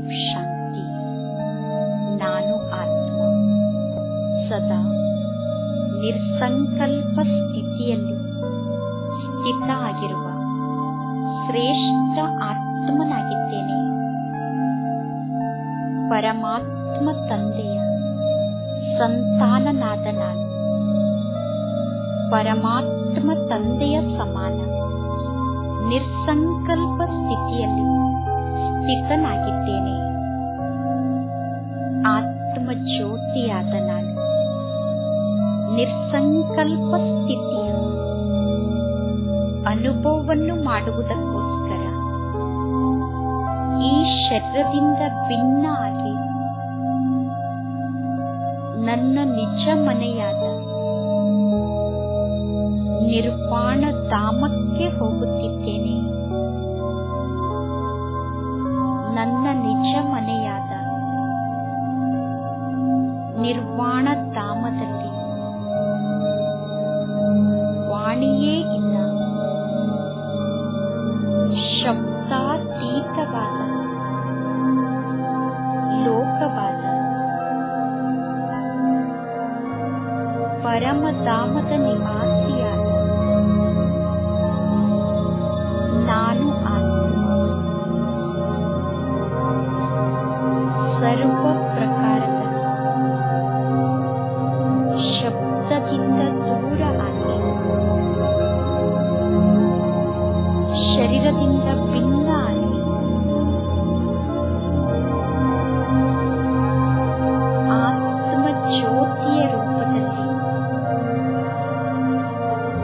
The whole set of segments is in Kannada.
ಶಾಂತಿ ನಾನು ಆತ್ಮ ಸದಾ ನಿರ್ಸಂಕಲ್ಪ ಸ್ಥಿತಿಯಲ್ಲಿ ಸ್ಥಿತ ಆಗಿರುವ ಶ್ರೇಷ್ಠ ಆತ್ಮನಾಗಿದ್ದೇನೆ ಪರಮಾತ್ಮ ತಂದೆಯ ಸಂತಾನನಾದ ನಾನು ಪರಮಾತ್ಮ ತಂದೆಯ ಸಮಾನ ನಿರ್ಸಂಕಲ್ಪ ಸ್ಥಿತಿಯಲ್ಲಿ ಸ್ಥಿತನಾಗಿದ್ದೇನೆ ಆತ್ಮ ಜ್ಯೋತಿಯಾದ ನಾನು ನಿರ್ಸಂಕಲ್ಪ ಸ್ಥಿತಿಯ ಅನುಭವವನ್ನು ಮಾಡುವುದಕ್ಕೋಸ್ಕರ ಈ ಶರೀರದಿಂದ ಭಿನ್ನ ಆಗಿ ನನ್ನ ನಿಜ ಮನೆಯಾದ ನಿರ್ವಾಣ ಧಾಮಕ್ಕೆ ಹೋಗುತ್ತಿದ್ದೇನೆ ನನ್ನ ನಿಜ ಮನೆಯಾದ ನಿರ್ವಾಣ ಧಾಮದಲ್ಲಿ ವಾಣಿಯೇ ಇಲ್ಲ ಶಬ್ದಾತೀತವಾದ ಲೋಕವಾದ ಪರಮಧಾಮದ ನಿವಾಸಿಯಾದ ನಾನು ಆತ್ಮ ಸರ್ವ ಪ್ರಕಾರದ ಶಬ್ದದಿಂದ ದೂರ ಆಗಿ ಶರೀರದಿಂದ ಭಿನ್ನ ಆಗಿ ಆತ್ಮ ಜ್ಯೋತಿಯ ರೂಪದಲ್ಲಿ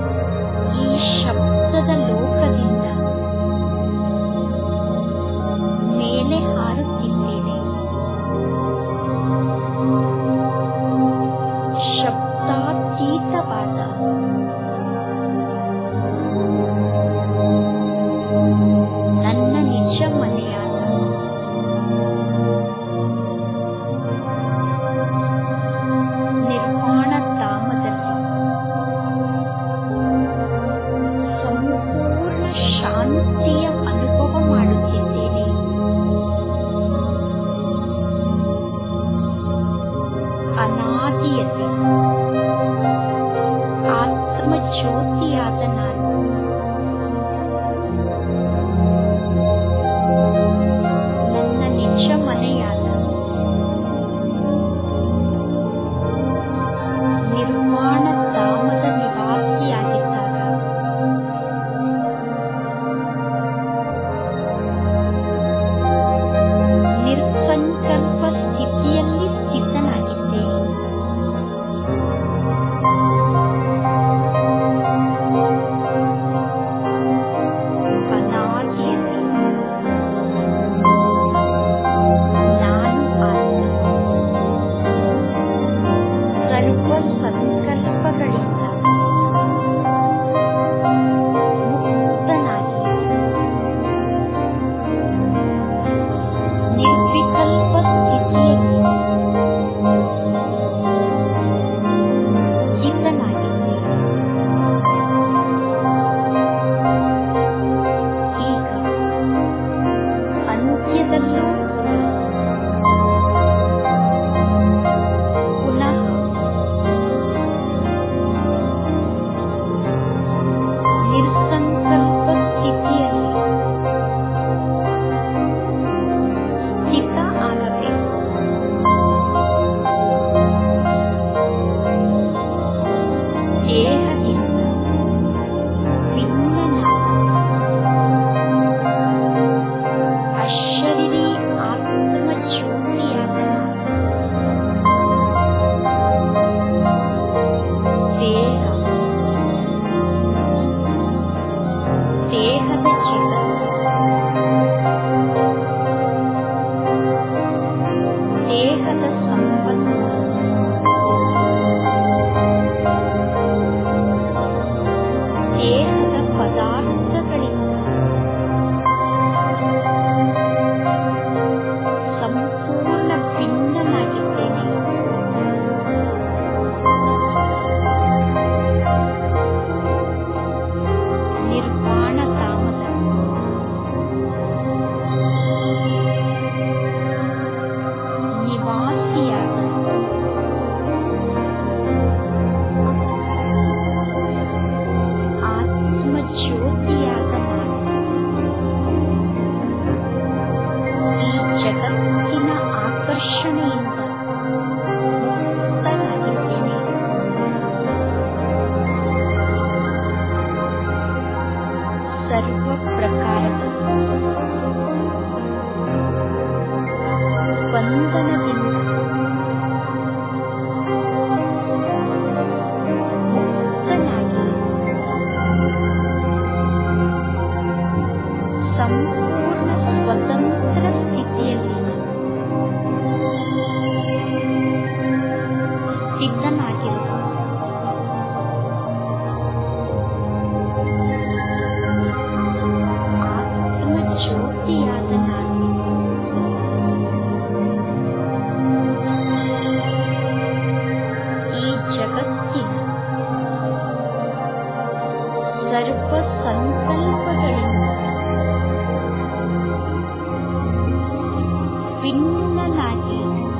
ಭಿನ್ನನಾಗಿ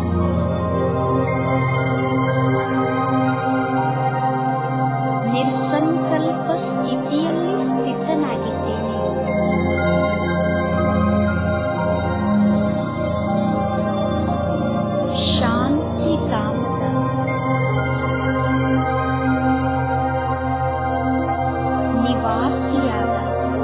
ನಿರ್ಸಂಕಲ್ಪ ಸ್ಥಿತಿಯಲ್ಲಿ ಸ್ಥಿತನಾಗಿದ್ದೇನೆ ಶಾಂತಿ ಕಾಮದ ನಿವಾಸಿಯಾದ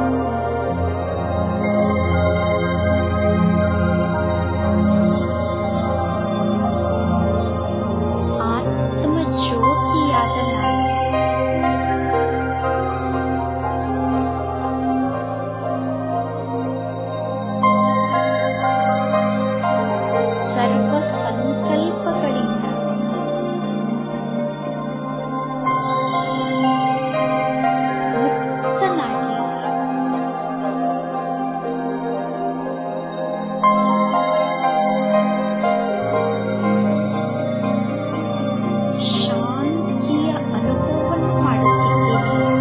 ಆತ್ಮ ಜ್ಯೋತಿಯಾದ ನಾನು ಸರ್ವ ಸಂಕಲ್ಪಗಳಿಂದ ಮುಕ್ತನಾಗಿ ಶಾಂತಿಯ ಅನುಭವವನ್ನು ಮಾಡುತ್ತಿದ್ದೇನೆ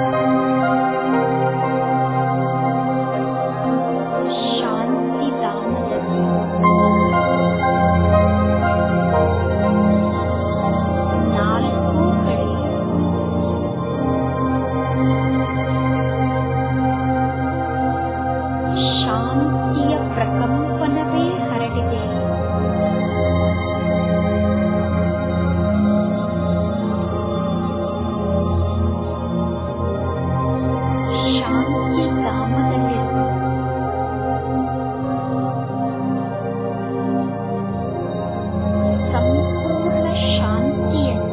ಶಾಂತಿ ಧಾಮದಲ್ಲಿ ನಾಲ್ಕು ಕಡೆ ಶಾಂತಿಯ ಪ್ರಕಂಪನವೇ ಹರಡಿದೆ ಶಾಂತಿ ಧಾಮದಲ್ಲಿರುವ ಸಂಪೂರ್ಣ ಶಾಂತಿಯನ್ನು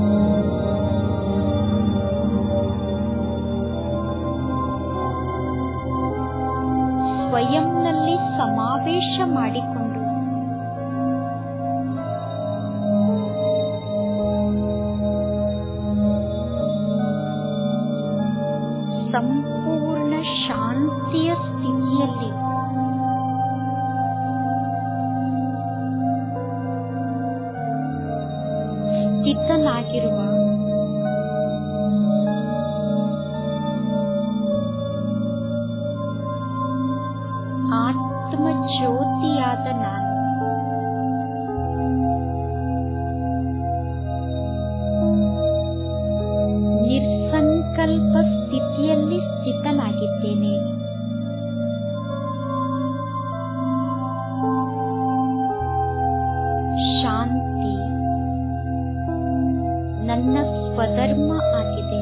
ಸ್ವಯಂನಲ್ಲಿ ಸಮಾವೇಶ ಮಾಡಿಕೊಂಡು ಸಂಪೂರ್ಣ ಶಾಂತಿಯ ಸ್ಥಿತಿಯಲ್ಲಿ ಸ್ಥಿತನಾಗಿರುವ ಆತ್ಮ ಜ್ಯೋತಿಯಾದ ನಾನು ನಿರ್ಸಂಕಲ್ಪ ಸ್ಥಿತಿಯಲ್ಲಿ ಸ್ಥಿತನಾಗಿದ್ದೇನೆ ಶಾಂತಿ ನನ್ನ ಸ್ವಧರ್ಮ ಆಗಿದೆ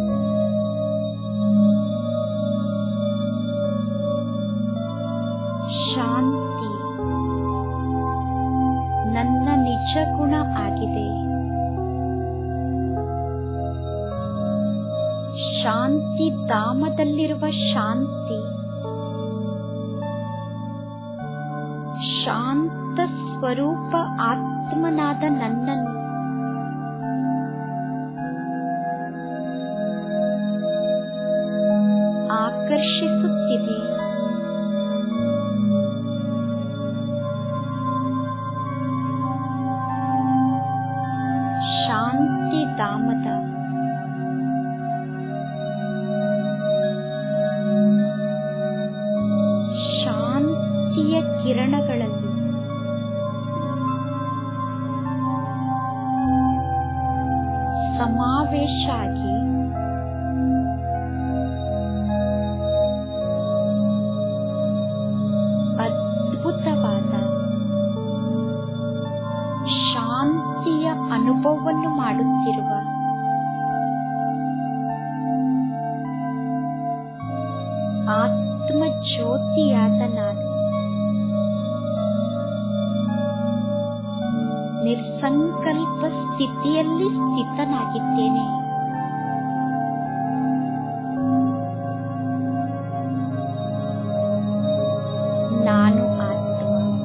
ಶಾಂತಿ ನನ್ನ ನಿಜ ಗುಣ ಆಗಿದೆ ಶಾಂತಿ ಧಾಮದಲ್ಲಿರುವ ಶಾಂತಿ ಶಾಂತ ಸ್ವರೂಪ ಆತ್ಮನಾದ ನನ್ನನ್ನು ಆಕರ್ಷಿಸುತ್ತಿದೆ ಶಾಂತಿ ಧಾಮದ ಶಾಂತಿಯ ಕಿರಣಗಳಲ್ಲಿ ಸಮಾವೇಶ ಆಗಿ ಅದ್ಭುತವಾದ ಶಾಂತಿಯ ಅನುಭವವನ್ನು ಮಾಡುತ್ತಿರುವ ಆತ್ಮ ಜ್ಯೋತಿಯಾದ ನಾನು ನಿರ್ಸಂಕಲ್ಪ ಸ್ಥಿತಿಯಲ್ಲಿ ಸ್ಥಿತನಾಗಿದ್ದೇನೆ ನಾನು ಆತ್ಮ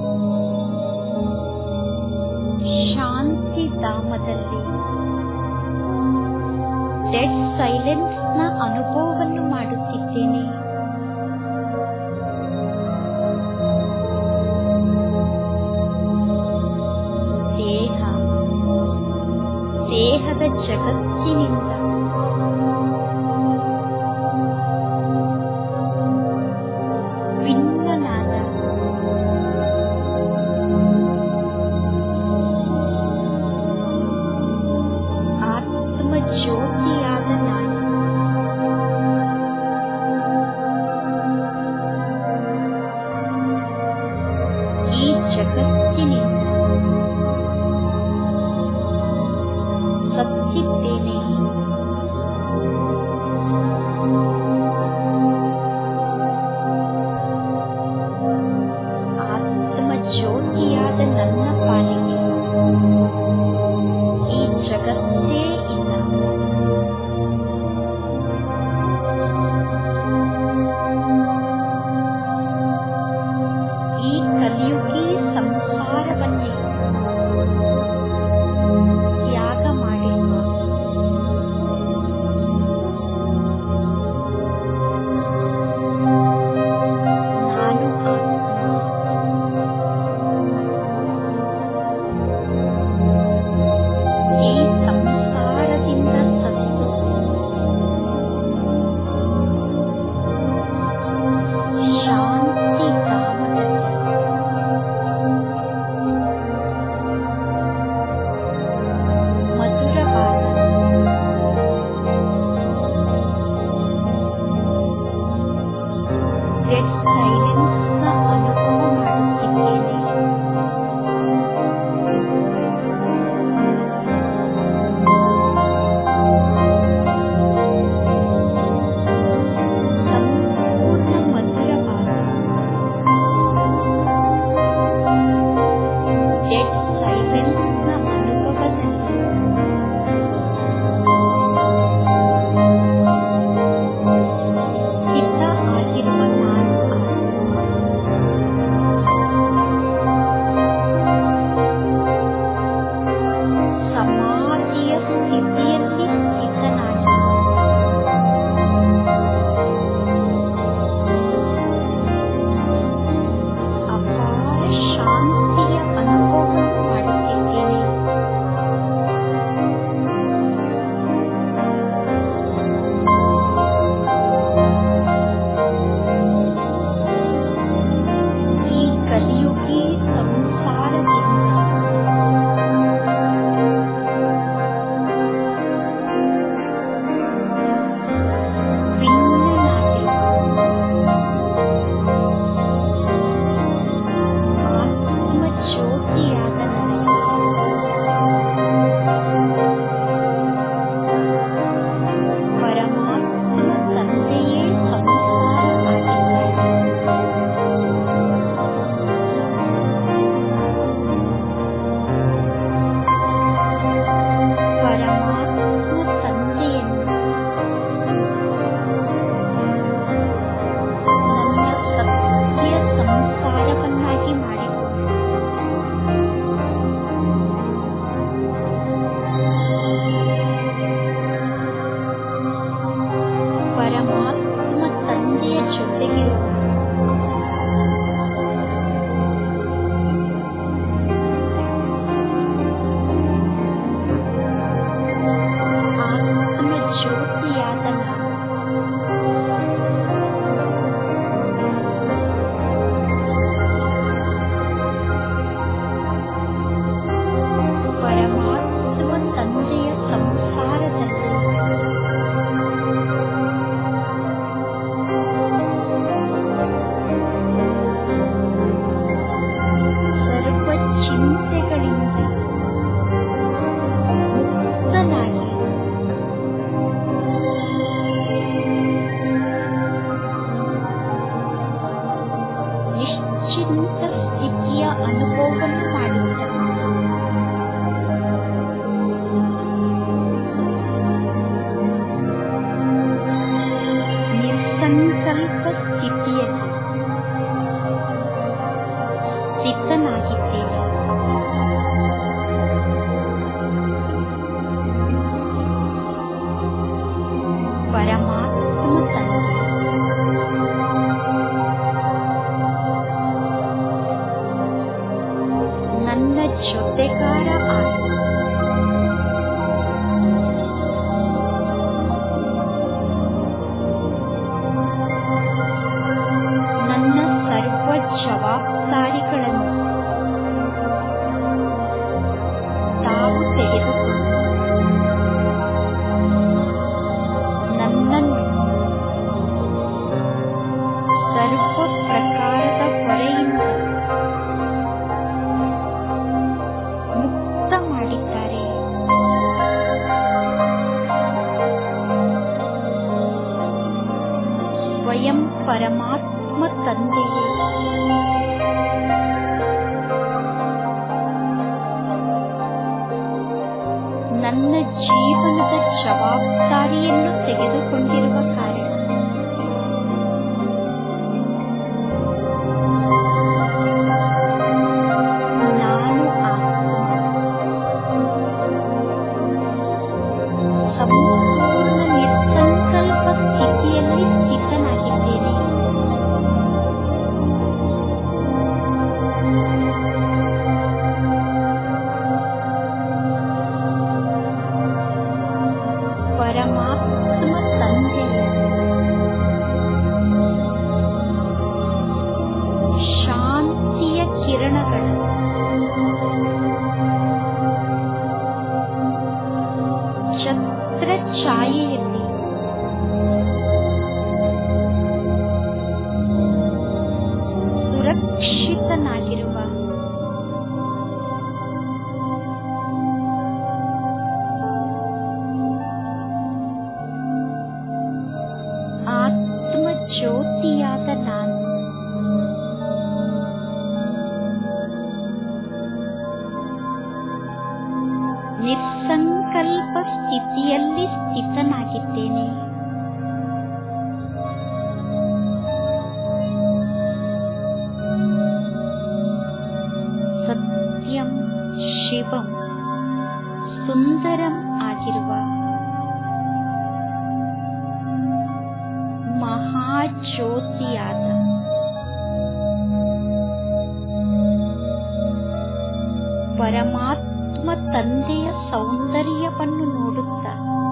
ಶಾಂತಿ ಧಾಮದಲ್ಲಿ ಡೆಡ್ ಸೈಲೆನ್ಸ್ ನ ಅನುಭವವನ್ನು ಮಾಡುತ್ತಿದ್ದೇನೆ ದೇಹ ದೇಹದ ಜಗತ್ತಿನಿಂದ ಭಿನ್ನನಾದ ನನ್ನ ಪಾಲಿಗೆ ಈ ಜಗತ್ತೇ ಇಲ್ಲ ಈ ಕಲಿಯುಗಿ ಸಂಸಾರವನ್ನೇ ತ್ಯಾಗ ಮಾಡಿರುವ ನಾನು ಈ ಸಂಸಾರದಿಂದ ಸತ್ತು ಶಾಂತಿ ಧಾಮದಲ್ಲಿ ಮಧುರವಾದ ಡೆಡ್ ಸೈಲೆನ್ಸ್ನ ಅನುಭವ ಮಾಡುತ್ತಿದ್ದೇನೆ ಸಂಪೂರ್ಣ ಮಧುರವಾದ ಡೆಡ್ ಸೈಲೆನ್ಸ್ನ ಅನುಭವದಲ್ಲಿ ಸಿದ್ಧ ಆಗಿರುವ ನಾನು ಸಮಾಧಿಯ ಸ್ಥಿತಿಯಲ್ಲಿ ಸ್ಥಿತನಾಗಿ ಅಪಾರ ಶಾಂತಿಯ ಅನುಭವ ಮಾಡುತ್ತಿದ್ದೇನೆ ಈ ಕಲಿಯುಗಿ ಸಂಸಾರದಿಂದ ಭಿನ್ನನಾಗಿರುವ ಆತ್ಮ ಜ್ಯೋತಿಯಾದ ನನಗೆ ಪರಮಾತ್ಮ ತಂದೆಯೇ ಸಂಸಾರ ಆಗಿದ್ದಾರೆ ಪರಮಾತ್ಮ ತಂದೆಯನ್ನು ನನ್ನ ಸತ್ಯ ಸಂಸಾರವನ್ನಾಗಿ ಮಾಡಿಕೊಂಡು ಪರಮಾತ್ಮ ತಂದೆಯ ಜೊತೆಗಿರುವ ಆತ್ಮ ಜ್ಯೋತಿಯಾದ ನಾನು ಪರಮಾತ್ಮ ತಂದೆಯ ಸಂಸಾರದಲ್ಲಿ ಸರ್ವ ಚಿಂತೆಗಳಿಂದ ಮುಕ್ತನಾಗಿ ನಿಶ್ಚಿಂತ ಸ್ಥಿತಿಯ ಅನುಭವವನ್ನು ಮಾಡುತ್ತಾನೆ ನಿರ್ಸಂಕಲ್ಪ ಸ್ಥಿತಿಯಲ್ಲಿ ಸ್ಥಿತನಾಗಿದ್ದೇನೆ ಪರಮಾತ್ಮ ತಂದೆ ನನ್ನ ಜೊತೆಗಾರ ಆತ್ಮ ನನ್ನ ಸರ್ವ ಜವಾಬ್ದಾರಿಗಳನ್ನು ತಾವು ತೆಗೆದುಕೊಂಡು ನನ್ನನ್ನು ಸರ್ವ ಪ್ರಕಾರದ ಹೊರೆಯಿಂದ ಮುಕ್ತ ಮಾಡಿದ್ದಾರೆ ಸ್ವಯಂ ಪರಮಾತ್ಮ ತಂದೆಯೇ ಜೀವನದ ಜವಾಬ್ದಾರಿಯನ್ನು ತೆಗೆದುಕೊಂಡಿರುವ ಕಾರಣ ನಾನು ಆತ್ಮ ಸಂಪೂರ್ಣ ನಿಸ್ಸಂಕಲ್ಪ ಸ್ಥಿತಿಯಲ್ಲಿ ಸ್ಥಿತನಾಗಿದ್ದೇನೆ ಪರಮಾತ್ಮ ತಂದೆಯ ಶಾಂತಿಯ ಕಿರಣಗಳು ಛತ್ರ ಛಾಯೆಯಲ್ಲಿ ಸುರಕ್ಷಿತನಾಗಿರುವ ಆತ್ಮ ಜ್ಯೋತಿಯಾದ ನಾನು ನಿಸ್ಸಂಕಲ್ಪ ಸ್ಥಿತಿಯಲ್ಲಿ ಸ್ಥಿತನಾಗಿದ್ದೇನೆ ಸತ್ಯಂ ಶಿವಂ ಸುಂದರಂ ಆಗಿರುವ ಮಹಾಜ್ಯೋತಿಯಾದ ಪರಮಾತ್ಮ ತಂದೆಯ ಸೌಂದರ್ಯವನ್ನು ನೋಡುತ್ತಾ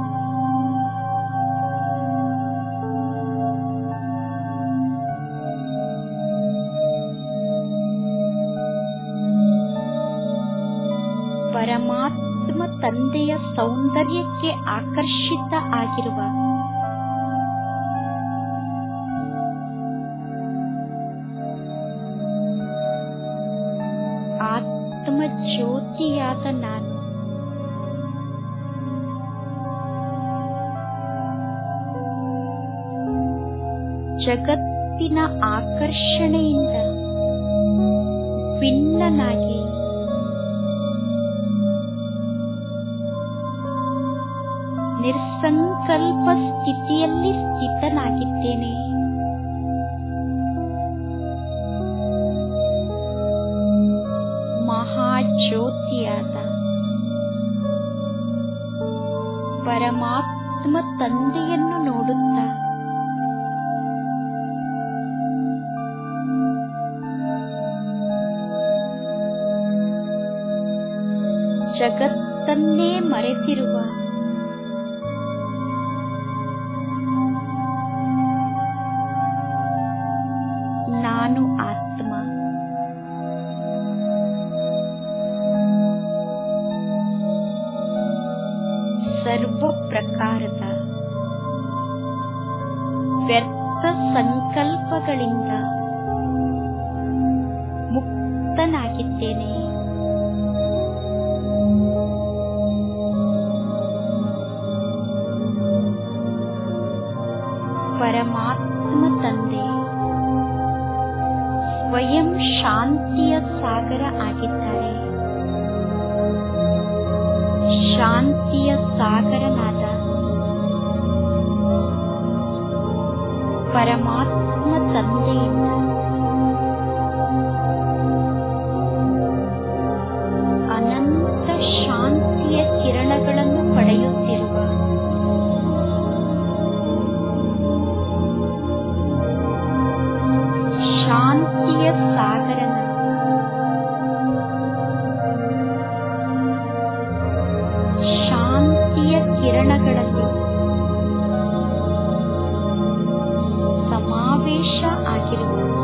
ಪರಮಾತ್ಮ ತಂದೆಯ ಸೌಂದರ್ಯಕ್ಕೆ ಆಕರ್ಷಿತ ಆಗಿರುವ ಆತ್ಮ ಜ್ಯೋತಿಯಾದ ನಾನು ಜಗತ್ತಿನ ಆಕರ್ಷಣೆಯಿಂದ ಭಿನ್ನನಾಗಿ ನಿರ್ಸಂಕಲ್ಪ ಸ್ಥಿತಿಯಲ್ಲಿ ಸ್ಥಿತನಾಗಿದ್ದೇನೆ ಮಹಾಜ್ಯೋತಿಯಾದ ಪರಮಾತ್ಮ ತಂದೆಯನ್ನು ನೋಡುತ್ತಾ ಜಗತ್ತನ್ನೇ ಮರೆತಿರುವ ನಾನು ಆತ್ಮ ಸರ್ವ ಪ್ರಕಾರದ ವ್ಯರ್ಥ ಸಂಕಲ್ಪಗಳಿಂದ ಮುಕ್ತನಾಗಿದ್ದೇನೆ ಪರಮಾತ್ಮ ತಂದೆ ಸ್ವಯಂ ಶಾಂತಿಯ ಸಾಗರ ಆಗಿದ್ದಾರೆ ಶಾಂತಿಯ ಸಾಗರನಾದ ಪರಮಾತ್ಮ ತಂದೆಯಿಂದ ಅನಂತ ಶಾಂತಿಯ ಕಿರಣಗಳನ್ನು ಪಡೆಯುತ್ತಿರುವ ಶಾಂತಿಯ ಸಾಗರನ ಶಾಂತಿಯ ಕಿರಣಗಳಲ್ಲಿ ಸಮಾವೇಶ ಆಗಿರುವ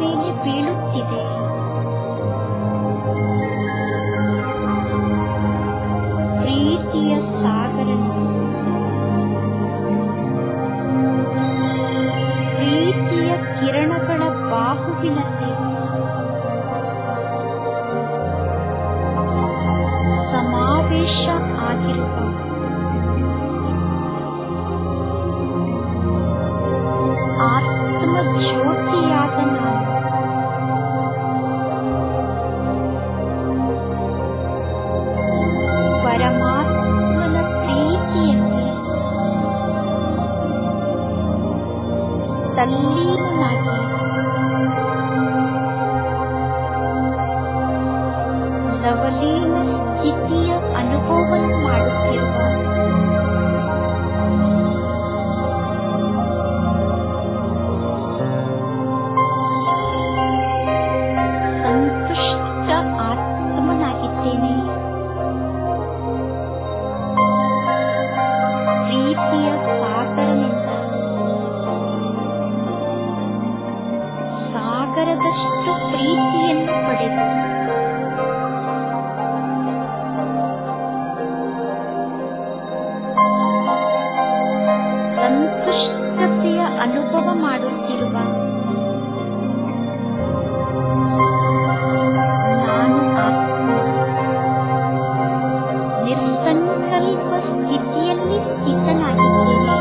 ಮೇಲೆ ಬೀಳುತ್ತಿದೆ ಪ್ರೀತಿಯ ಸಾಗರನು ಪ್ರೀತಿಯ ಕಿರಣಗಳ ಬಾಹುವಿನಲ್ಲಿ ಸಮಾವೇಶ ಆಗಿರುವ ಆತ್ಮ ಜ್ಯೋತಿಯಾದ ನಾನು ಪರಮಾತ್ಮನ ಪ್ರೀತಿಯಲ್ಲಿ ತಲ್ಲೀನನಾಗಿ ಲವಲೀನ ಸ್ಥಿತಿಯ ಅನುಭವವನ್ನು ಮಾಡುತ್ತಿರುವ ಸಂತುಷ್ಟ ಆತ್ಮನಾಗಿದ್ದೇನೆ ಪ್ರೀತಿಯ ಸಾಗರನಿಂದ ಸಾಗರದಷ್ಟು ಪ್ರೀತಿಯನ್ನು ಪಡೆದು ಸಂತುಷ್ಟತೆಯ ಅನುಭವ ಮಾಡುತ್ತಿರುವ ನಾನು ಆತ್ಮ ನಿರ್ಸಂಕಲ್ಪ ಸ್ಥಿತಿಯಲ್ಲಿ ಸ್ಥಿತನಾಗಿದ್ದೇನೆ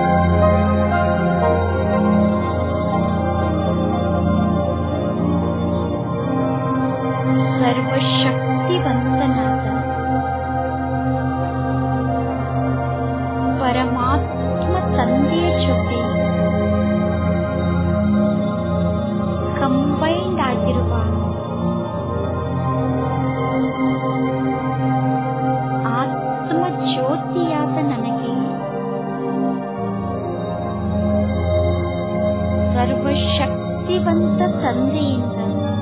ಸರ್ವಶಕ್ತಿವಂತನಾದ ಪರಮಾತ್ಮ ತಂದೆಯ ಜೊತೆ ಕಂಬೈಂಡ್ ಆಗಿರುವ ಆತ್ಮ ಜ್ಯೋತಿಯಾದ ನನಗೆ ಸರ್ವಶಕ್ತಿವಂತ ತಂದೆಯಿಂದ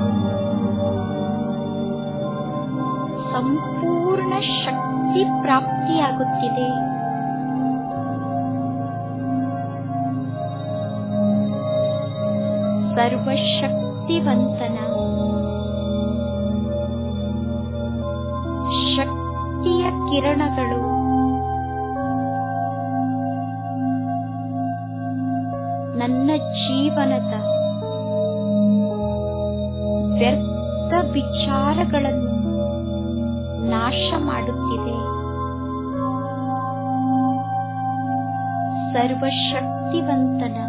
ಸಂಪೂರ್ಣ ಶಕ್ತಿ ಪ್ರಾಪ್ತಿಯಾಗುತ್ತಿದೆ ಸರ್ವಶಕ್ತಿವಂತನ ಶಕ್ತಿಯ ಕಿರಣಗಳು ನನ್ನ ಜೀವನದ ವ್ಯರ್ಥ ವಿಚಾರಗಳನ್ನು ನಾಶ ಮಾಡುತ್ತಿದೆ ಸರ್ವಶಕ್ತಿವಂತನ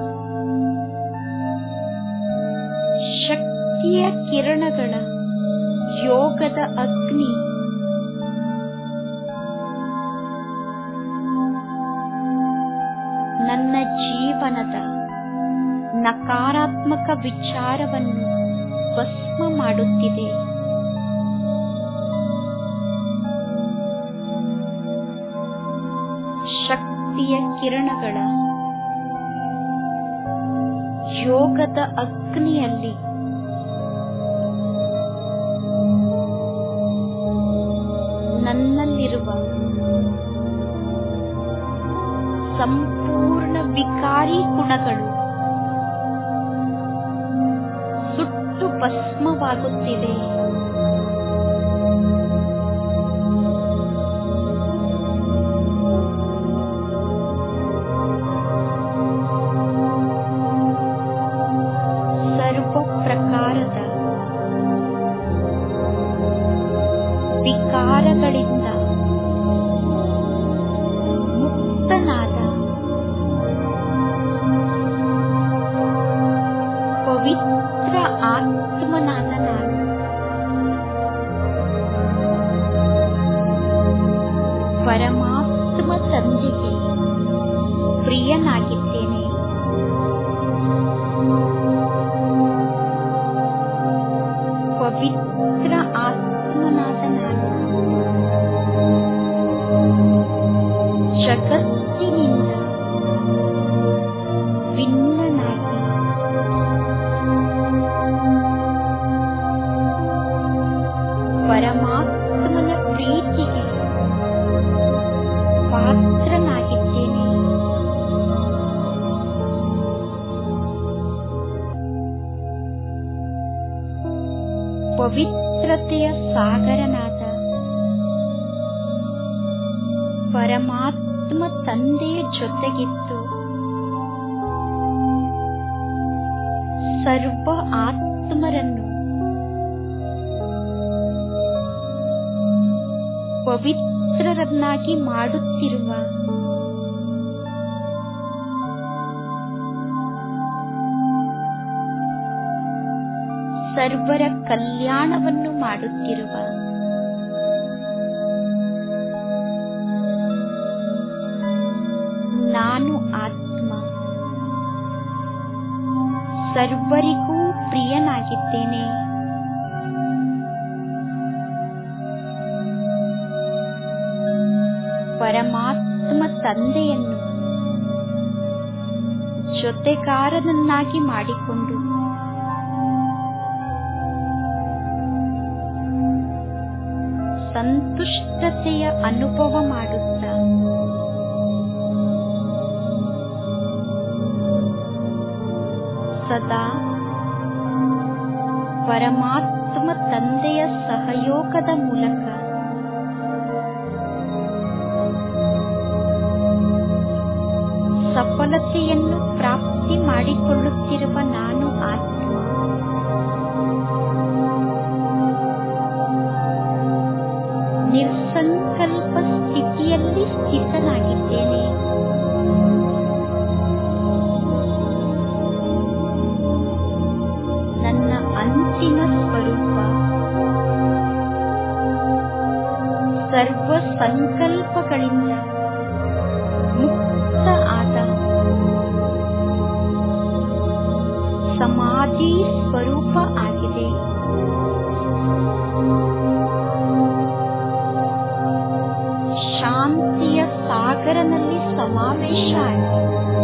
ಶಕ್ತಿಯ ಕಿರಣಗಳ ಯೋಗದ ಅಗ್ನಿ ನನ್ನ ಜೀವನದ ನಕಾರಾತ್ಮಕ ವಿಚಾರವನ್ನು ಭಸ್ಮ ಮಾಡುತ್ತಿದೆ ಶಕ್ತಿಯ ಕಿರಣಗಳ ಯೋಗದ ಅಗ್ನಿಯಲ್ಲಿ ನನ್ನಲ್ಲಿರುವ ಸಂಪೂರ್ಣ ವಿಕಾರಿ ಗುಣಗಳು ಸುಟ್ಟು ಭಸ್ಮವಾಗುತ್ತಿದೆ ಸರ್ವ ಪ್ರಕಾರದ ವಿಕಾರಗಳಿಂದ ಮುಕ್ತನಾದ ಪವಿತ್ರ ಆತ್ಮನಾದ ನಾನು ಪರಮಾತ್ಮ ತಂದೆಗೆ ಪ್ರಿಯನಾಗಿದ್ದೇನೆ ಪವಿತ್ರ ಆತ್ಮನಾದ ನಾನು ಪವಿತ್ರತೆಯ ಸಾಗರನಾದ ಪರಮಾತ್ಮ ತಂದೆಯ ಜೊತೆಗಿದ್ದು ಸರ್ವ ಆತ್ಮರನ್ನು ಪವಿತ್ರರನ್ನಾಗಿ ಮಾಡುತ್ತಿರುವ ಸರ್ವರ ಕಲ್ಯಾಣವನ್ನು ಮಾಡುತ್ತಿರುವ ನಾನು ಆತ್ಮ ಸರ್ವರಿಗೂ ಪ್ರಿಯನಾಗಿದ್ದೇನೆ ಪರಮಾತ್ಮ ತಂದೆಯನ್ನು ಜೊತೆಗಾರನನ್ನಾಗಿ ಮಾಡಿಕೊಂಡು ಸಂತುಷ್ಟತೆಯ ಅನುಭವ ಮಾಡುತ್ತ ಸದಾ ಪರಮಾತ್ಮ ತಂದೆಯ ಸಹಯೋಗದ ಮೂಲಕ ಸಫಲತೆಯನ್ನು ಪ್ರಾಪ್ತಿ ಮಾಡಿಕೊಳ್ಳುತ್ತಿರುವ ನಾನು ಆತ್ಮ ನಿರ್ಸಂಕಲ್ಪ ಸ್ಥಿತಿಯಲ್ಲಿ ಸ್ಥಿತನಾಗಿದ್ದೇನೆ ನನ್ನ ಅಂತಿಮ ಸ್ವರೂಪ ಸರ್ವ ಸಂಕಲ್ಪಗಳಿಂದ ಮುಕ್ತ ಆದ ಸಮಾಧಿ ಸ್ವರೂಪ ಆಗಿದೆ ಶಾಂತಿಯ ಸಾಗರನಲ್ಲಿ ಸಮಾವೇಶ ಆಗಿದೆ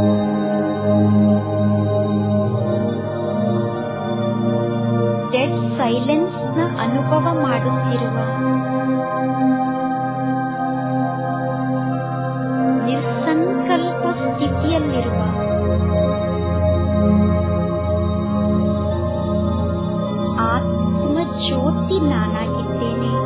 ಡೆಡ್ ಸೈಲೆನ್ಸ್ ನ ಅನುಭವ ಮಾಡುತ್ತಿರುವ ನಿರ್ಸಂಕಲ್ಪ ಸ್ಥಿತಿಯಲ್ಲಿರುವ ಆತ್ಮ ಜ್ಯೋತಿ ನಾನಾಗಿದ್ದೇನೆ